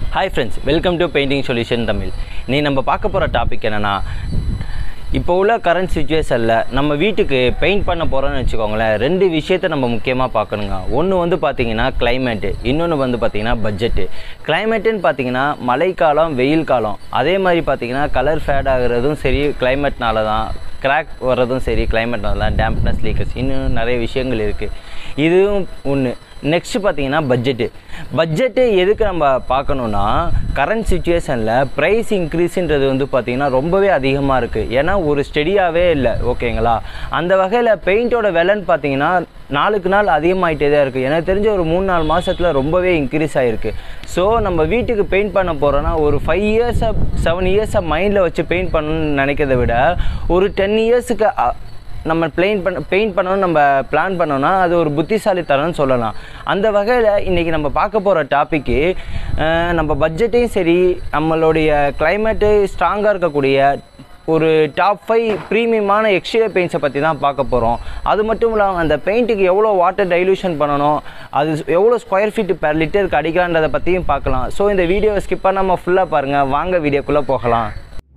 hi friends welcome to painting solution Tamil நீ நம்ம பார்க்க போகிற டாபிக் என்னென்னா இப்போ உள்ள கரண்ட் சுச்சுவேஷனில் நம்ம வீட்டுக்கு பெயிண்ட் பண்ண போகிறோம்னு வச்சுக்கோங்களேன் ரெண்டு விஷயத்த நம்ம முக்கியமாக பார்க்கணுங்க ஒன்று வந்து பார்த்தீங்கன்னா கிளைமேட்டு இன்னொன்று வந்து பார்த்தீங்கன்னா பட்ஜெட்டு கிளைமேட்டுன்னு பார்த்தீங்கன்னா மழைக்காலம் வெயில் காலம் அதே மாதிரி பார்த்தீங்கன்னா கலர் ஃபேட் ஆகுறதும் சரி கிளைமேட்னால தான் கிராக் வர்றதும் சரி கிளைமேட்னால தான் டேம்ப்னஸ் லீக்கர்ஸ் இன்னும் நிறைய விஷயங்கள் இருக்குது இதுவும் ஒன்று நெக்ஸ்ட் பார்த்தீங்கன்னா பட்ஜெட்டு பட்ஜெட்டு எதுக்கு நம்ம பார்க்கணுன்னா கரண்ட் சுச்சுவேஷனில் ப்ரைஸ் இன்க்ரீஸுன்றது வந்து பார்த்திங்கன்னா ரொம்பவே அதிகமாக இருக்குது ஏன்னா ஒரு ஸ்டெடியாகவே இல்லை ஓகேங்களா அந்த வகையில் பெயிண்டோட விலைன்னு பார்த்தீங்கன்னா நாளுக்கு நாள் அதிகமாகிட்டே தான் இருக்குது எனக்கு தெரிஞ்ச ஒரு மூணு நாலு மாதத்தில் ரொம்பவே இன்க்ரீஸ் ஆகிருக்கு ஸோ நம்ம வீட்டுக்கு பெயிண்ட் பண்ண போகிறோன்னா ஒரு ஃபைவ் இயர்ஸை செவன் இயர்ஸை மைண்டில் வச்சு பெயிண்ட் பண்ணணும்னு நினைக்கிறத விட ஒரு டென் இயர்ஸுக்கு நம்ம பிளெயின் பண்ண பெயிண்ட் பண்ணணும்னு நம்ம பிளான் பண்ணோம்னா அது ஒரு புத்திசாலித்தனம்னு சொல்லலாம் அந்த வகையில் இன்றைக்கி நம்ம பார்க்க போகிற டாப்பிக்கு நம்ம பட்ஜெட்டையும் சரி நம்மளுடைய கிளைமேட்டு ஸ்ட்ராங்காக இருக்கக்கூடிய ஒரு டாப் ஃபைவ் ப்ரீமியமான எக்ஸ்டீரியர் பெயிண்ட்ஸை பற்றி தான் பார்க்க போகிறோம் அது மட்டும் இல்லாமல் அந்த பெயிண்ட்டுக்கு எவ்வளோ வாட்டர் டைலூஷன் பண்ணணும் அது எவ்வளோ ஸ்கொயர் ஃபீட் பெர் லிட்டருக்கு அடிக்கலான்றதை பற்றியும் பார்க்கலாம் ஸோ இந்த வீடியோவை ஸ்கிப் பண்ணாமல் ஃபுல்லாக பாருங்கள் வாங்க வீடியோக்குள்ளே போகலாம்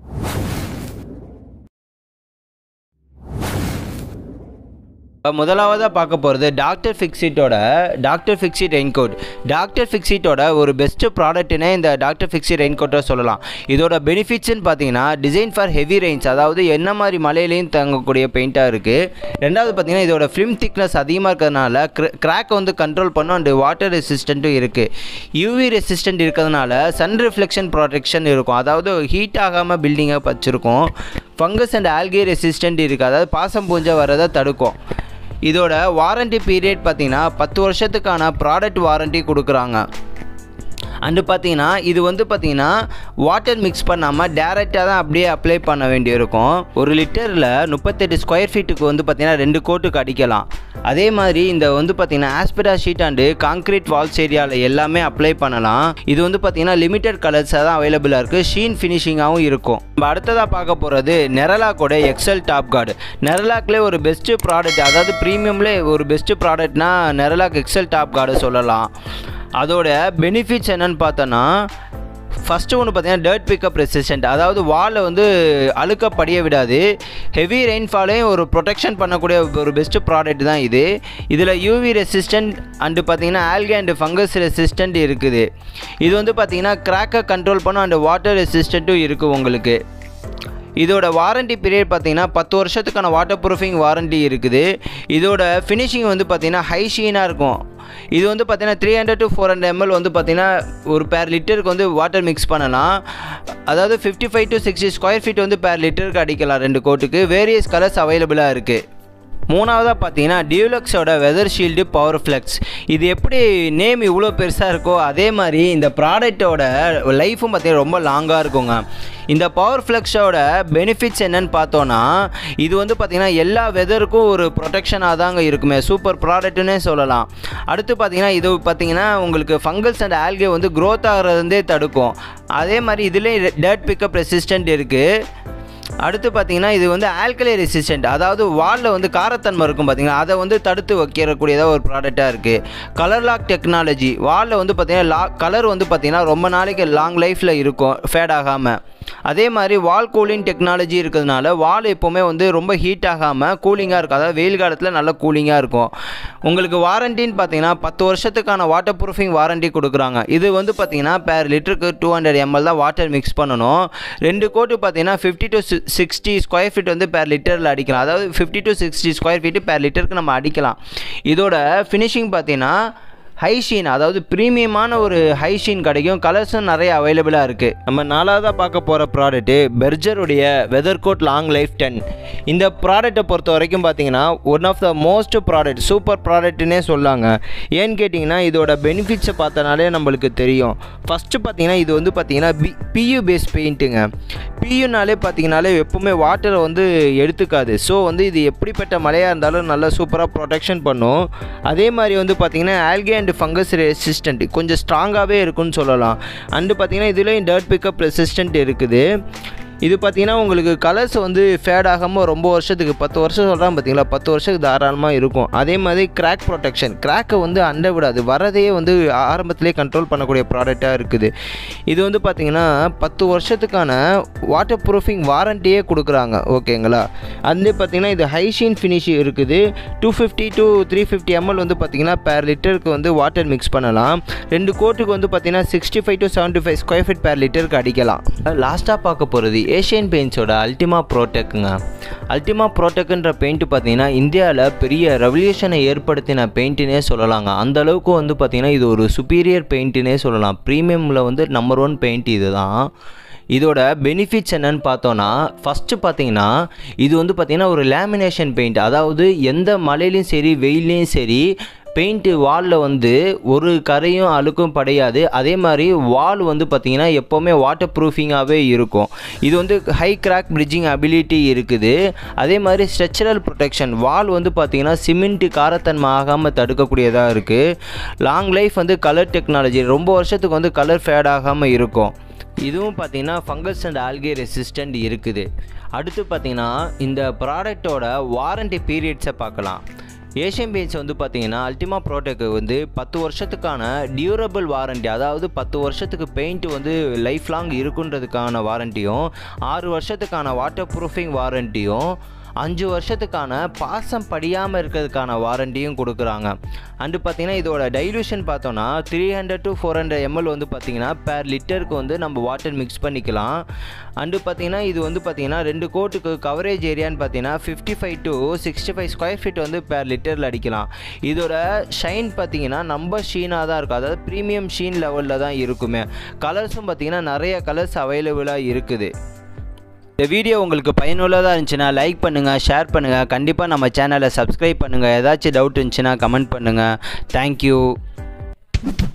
இப்போ முதலாவதாக பார்க்க போகிறது டாக்டர் ஃபிக்ஸிட்டோட டாக்டர் ஃபிக்ஸிட் ரெயின்கோட் டாக்டர் ஃபிக்ஸிட்டோட ஒரு பெஸ்ட்டு ப்ராடக்ட்னே இந்த டாக்டர் ஃபிக்ஸிட் ரெயின்கோட்டை சொல்லலாம் இதோட பெனிஃபிட்ஸ்னு பார்த்தீங்கன்னா டிசைன் ஃபார் ஹெவி ரெயின்ஸ் அதாவது என்ன மாதிரி மலையிலையும் தங்கக்கூடிய பெயிண்ட்டாக இருக்குது ரெண்டாவது பார்த்தீங்கன்னா இதோட ஃபிலிம் திக்னஸ் அதிகமாக இருக்கிறதுனால கிராக் வந்து கண்ட்ரோல் பண்ணும் அண்டு வாட்டர் ரெசிஸ்டண்ட்டும் இருக்குது யூவி ரெசிஸ்டன்ட் இருக்கிறதுனால சன் ரிஃப்ளெக்ஷன் ப்ரொடெக்ஷன் இருக்கும் அதாவது ஹீட் ஆகாமல் பில்டிங்கை வச்சுருக்கோம் ஃபங்கஸ் அண்ட் ஆல்கே ரெசிஸ்டன்ட் இருக்குது அதாவது பாசம் பூஞ்சை வரதை தடுக்கும் இதோட வாரண்டி பீரியட் பார்த்திங்கன்னா பத்து வருஷத்துக்கான ப்ராடக்ட் வாரண்டி கொடுக்குறாங்க அண்டு பார்த்தீங்கன்னா இது வந்து பார்த்தீங்கன்னா வாட்டர் மிக்ஸ் பண்ணாமல் டேரெக்டாக தான் அப்படியே அப்ளை பண்ண வேண்டியிருக்கும் ஒரு லிட்டரில் முப்பத்தெட்டு ஸ்கொயர் ஃபீட்டுக்கு வந்து பார்த்திங்கன்னா ரெண்டு கோட்டுக்கு அடிக்கலாம் அதே மாதிரி இந்த வந்து பார்த்திங்கன்னா ஆஸ்பிரா ஷீட் அண்டு காங்க்ரீட் வால்ஸ் ஏரியாவில் எல்லாமே அப்ளை பண்ணலாம் இது வந்து பார்த்திங்கன்னா லிமிடெட் கலர்ஸாக தான் அவைலபிளாக இருக்குது ஷீன் ஃபினிஷிங்காகவும் இருக்கும் நம்ம அடுத்ததாக பார்க்க போகிறது நெரலாக்கோட எக்ஸல் டாப் கார்டு நெரலாக்லேயே ஒரு பெஸ்ட்டு ப்ராடக்ட் அதாவது ப்ரீமியம்லேயே ஒரு பெஸ்ட்டு ப்ராடக்ட்னா நெரலாக் எக்ஸல் டாப் கார்டு சொல்லலாம் அதோட பெனிஃபிட்ஸ் என்னன்னு பார்த்தோன்னா ஃபஸ்ட்டு ஒன்று பார்த்தீங்கன்னா டர்ட் பிக்கப் ரெசிஸ்டன்ட் அதாவது வாலில் வந்து அழுக்க படிய விடாது ஹெவி ரெயின்ஃபாலையும் ஒரு ப்ரொடெக்ஷன் பண்ணக்கூடிய ஒரு பெஸ்ட்டு ப்ராடக்ட் தான் இது இதில் யூவி ரெசிஸ்டன்ட் அண்டு பார்த்தீங்கன்னா ஆல்கே அண்டு ஃபங்கஸ் ரெசிஸ்டன்ட் இருக்குது இது வந்து பார்த்தீங்கன்னா கிராக்கை கண்ட்ரோல் பண்ணும் அண்டு வாட்டர் ரெசிஸ்டண்ட்டும் இருக்குது உங்களுக்கு இதோட வாரண்டி பீரியட் பார்த்தீங்கன்னா பத்து வருஷத்துக்கான வாட்டர் ப்ரூஃபிங் வாரண்டி இருக்குது இதோட ஃபினிஷிங் வந்து பார்த்திங்கன்னா ஹை ஷீனாக இருக்கும் இது வந்து பார்த்தீங்கன்னா three hundred to four hundred ML வந்து பார்த்தீங்கன்னா ஒரு பேர் லிட்டருக்கு வந்து வாட்டர் மிக்ஸ் பண்ணலாம் அதாவது fifty five to sixty square feet வந்து பேர் லிட்டருக்கு அடிக்கலாம் ரெண்டு கோட்டுக்கு வேரியஸ் கலர்ஸ் அவைலபிளாக இருக்குது மூணாவதாக பார்த்தீங்கன்னா டியூலக்ஸோட வெதர் ஷீல்டு பவர் ஃப்ளெக்ஸ் இது எப்படி நேம் இவ்வளோ பெருசாக இருக்கோ அதே மாதிரி இந்த ப்ராடக்டோட லைஃப்பும் பார்த்தீங்கன்னா ரொம்ப லாங்காக இருக்குங்க இந்த பவர் ஃப்ளெக்ஸோட பெனிஃபிட்ஸ் என்னன்னு பார்த்தோன்னா இது வந்து பார்த்திங்கன்னா எல்லா வெதருக்கும் ஒரு ப்ரொடெக்ஷனாக தாங்க இருக்குமே சூப்பர் ப்ராடக்ட்டுன்னே சொல்லலாம் அடுத்து பார்த்திங்கன்னா இது பார்த்திங்கன்னா உங்களுக்கு ஃபங்கல்ஸ் அண்ட் ஆல்கே வந்து க்ரோத் ஆகிறதுந்தே தடுக்கும் அதே மாதிரி இதுலேயும் டேட் பிக்கப் ரெசிஸ்டன்ட் இருக்குது அடுத்து பார்த்தீங்கன்னா இது வந்து ஆல்கலை ரெசிஸ்டன்ட் அதாவது வாலில் வந்து காரத்தன்மை இருக்கும் பார்த்தீங்கன்னா அதை வந்து தடுத்து வைக்கிறக்கூடியதாக ஒரு ப்ராடக்டாக இருக்குது கலர் லாக் டெக்னாலஜி வாலில் வந்து பார்த்திங்கன்னா லா கலர் வந்து பார்த்திங்கன்னா ரொம்ப நாளைக்கு லாங் லைஃப்பில் இருக்கும் ஃபேட் ஆகாமல் அதே மாதிரி வால் கூலிங் டெக்னாலஜி இருக்கிறதுனால வால் எப்போவுமே வந்து ரொம்ப ஹீட் ஆகாமல் கூலிங்காக இருக்கும் அதாவது வெயில் காலத்தில் நல்ல கூலிங்காக இருக்கும் உங்களுக்கு வாரண்டின்னு பார்த்தீங்கன்னா பத்து வருஷத்துக்கான வாட்டர் ப்ரூஃபிங் வாரண்டி கொடுக்குறாங்க இது வந்து பார்த்தீங்கன்னா பேர் லிட்டருக்கு டூ ஹண்ட்ரட் எம்எல் தான் வாட்டர் மிக்ஸ் பண்ணணும் ரெண்டு கோட்டு பார்த்தீங்கன்னா fifty to sixty square feet வந்து பேர் லிட்டரில் அடிக்கலாம் அதாவது fifty to sixty square feet per லிட்டருக்கு நம்ம அடிக்கலாம் இதோட ஃபினிஷிங் பார்த்தீங்கன்னா ஹைஷீன் அதாவது ப்ரீமியமான ஒரு ஹைஷீன் கிடைக்கும் கலர்ஸும் நிறைய அவைலபிளாக இருக்குது நம்ம நாலாவதாக பார்க்க போகிற ப்ராடக்ட்டு பெர்ஜருடைய weather coat long life ten இந்த ப்ராடக்ட்டை பொறுத்த வரைக்கும் பார்த்தீங்கன்னா one of the most product super ப்ராடக்ட்னே சொல்லாங்க ஏன்னு கேட்டிங்கன்னா இதோட பெனிஃபிட்ஸை பார்த்தனாலே நம்மளுக்கு தெரியும் ஃபஸ்ட்டு பார்த்தீங்கன்னா இது வந்து பார்த்தீங்கன்னா பி பியூ பேஸ் பெயிண்ட்டுங்க பியூனாலே பார்த்தீங்கனாலே எப்போவுமே வாட்டரை வந்து எடுத்துக்காது ஸோ வந்து இது எப்படிப்பட்ட மழையாக இருந்தாலும் நல்லா சூப்பராக ப்ரொடெக்ஷன் பண்ணும் அதே மாதிரி வந்து பார்த்தீங்கன்னா ஆல்கே அண்ட் ஃபங்கஸ் ரெசிஸ்டண்ட் கொஞ்சம் ஸ்ட்ராங்காகவே இருக்குன்னு சொல்லலாம் அண்டு பார்த்தீங்கன்னா இதுலேயும் டர்ட் பிக்கப் ரெசிஸ்டண்ட் இருக்குது இது பார்த்தீங்கன்னா உங்களுக்கு கலர்ஸ் வந்து ஃபேட் ஆகாமல் ரொம்ப வருஷத்துக்கு பத்து வருஷம் சொல்கிறான் பார்த்தீங்களா பத்து வருஷத்துக்கு தாராளமாக இருக்கும் அதே மாதிரி கிராக் ப்ரொடெக்ஷன் கிராக்கை வந்து அண்டை விடாது வரதையே வந்து ஆரம்பத்திலே கண்ட்ரோல் பண்ணக்கூடிய ப்ராடக்டாக இருக்குது இது வந்து பார்த்தீங்கன்னா பத்து வருஷத்துக்கான வாட்டர் ப்ரூஃபிங் வாரண்டியே கொடுக்குறாங்க ஓகேங்களா அது பார்த்தீங்கன்னா இது ஹைஷீன் ஃபினிஷ் இருக்குது two fifty to three fifty ML வந்து பார்த்தீங்கன்னா பேர் லிட்டருக்கு வந்து வாட்டர் மிக்ஸ் பண்ணலாம் ரெண்டு கோட்டுக்கு வந்து பார்த்தீங்கன்னா sixty five to seventy five square feet per லிட்டருக்கு அடிக்கலாம் லாஸ்ட்டாக பார்க்க போகிறது ஏஷியன் பெயிண்ட்ஸோட அல்டிமா ப்ரோடெக்குங்க அல்டிமா ப்ரோடெக்குன்ற பெயிண்ட் பார்த்தீங்கன்னா இந்தியாவில் பெரிய ரெவல்யூஷனை ஏற்படுத்தின பெயிண்ட்டுனே சொல்லலாங்க அந்த அளவுக்கு வந்து பார்த்தீங்கன்னா இது ஒரு சுப்பீரியர் பெயிண்ட்டுனே சொல்லலாம் ப்ரீமியமில் வந்து நம்பர் ஒன் பெயிண்ட் இது தான் இதோட பெனிஃபிட்ஸ் என்னன்னு பார்த்தோன்னா ஃபஸ்ட்டு பார்த்தீங்கன்னா இது வந்து பார்த்திங்கன்னா ஒரு லேமினேஷன் பெயிண்ட் அதாவது எந்த மழையிலையும் சரி வெயிலையும் சரி பெயிண்ட்டு வாலில் வந்து ஒரு கரையும் அழுக்கும் படையாது அதே மாதிரி வால் வந்து பார்த்திங்கன்னா எப்போவுமே வாட்டர் ப்ரூஃபிங்காகவே இருக்கும் இது வந்து ஹை கிராக் பிரிட்ஜிங் அபிலிட்டி இருக்குது அதே மாதிரி ஸ்ட்ரக்சரல் ப்ரொடெக்ஷன் வால் வந்து பார்த்திங்கன்னா சிமெண்ட்டு காரத்தன்மை ஆகாமல் தடுக்கக்கூடியதாக இருக்குது லாங் லைஃப் வந்து கலர் டெக்னாலஜி ரொம்ப வருஷத்துக்கு வந்து கலர் ஃபேட் ஆகாமல் இருக்கும் இதுவும் பார்த்தீங்கன்னா ஃபங்கஸ் அண்ட் ஆல்கே ரெசிஸ்டண்ட் இருக்குது அடுத்து பார்த்தீங்கன்னா இந்த ப்ராடக்டோட வாரண்டி பீரியட்ஸை பார்க்கலாம் ஏஷியன் பெயிண்ட்ஸ் வந்து பார்த்தீங்கன்னா அல்டிமா ப்ரோடக்ட் வந்து பத்து வருஷத்துக்கான டியூரபிள் வாரண்டி அதாவது பத்து வருஷத்துக்கு பெயிண்ட் வந்து லைஃப் லாங் இருக்குன்றதுக்கான வாரண்டியும் ஆறு வருஷத்துக்கான வாட்டர் ப்ரூஃபிங் வாரண்டியும் அஞ்சு வருஷத்துக்கான பாசம் படியாமல் இருக்கிறதுக்கான வாரண்டியும் கொடுக்குறாங்க அண்டு பார்த்தீங்கன்னா இதோட டைலூஷன் பார்த்தோன்னா three hundred to four hundred ML வந்து பார்த்தீங்கன்னா பேர் லிட்டருக்கு வந்து நம்ம வாட்டர் மிக்ஸ் பண்ணிக்கலாம் அண்டு பார்த்தீங்கன்னா இது வந்து பார்த்தீங்கன்னா ரெண்டு கோட்டுக்கு கவரேஜ் ஏரியான்னு பார்த்தீங்கன்னா fifty five to sixty five square feet வந்து பேர் லிட்டரில் அடிக்கலாம் இதோட ஷைன் பார்த்தீங்கன்னா நம்ம ஷீனாக தான் இருக்கும் அதாவது ப்ரீமியம் ஷீன் லெவலில் தான் இருக்குமே கலர்ஸும் பார்த்தீங்கன்னா நிறைய கலர்ஸ் அவைலபிளாக இருக்குது இந்த வீடியோ உங்களுக்கு பயனுள்ளதாக இருந்துச்சுன்னா லைக் பண்ணுங்கள் ஷேர் பண்ணுங்கள் கண்டிப்பாக நம்ம சேனலை சப்ஸ்கிரைப் பண்ணுங்கள் ஏதாச்சும் டவுட் இருந்துச்சுன்னா கமெண்ட் பண்ணுங்கள் தேங்க்யூ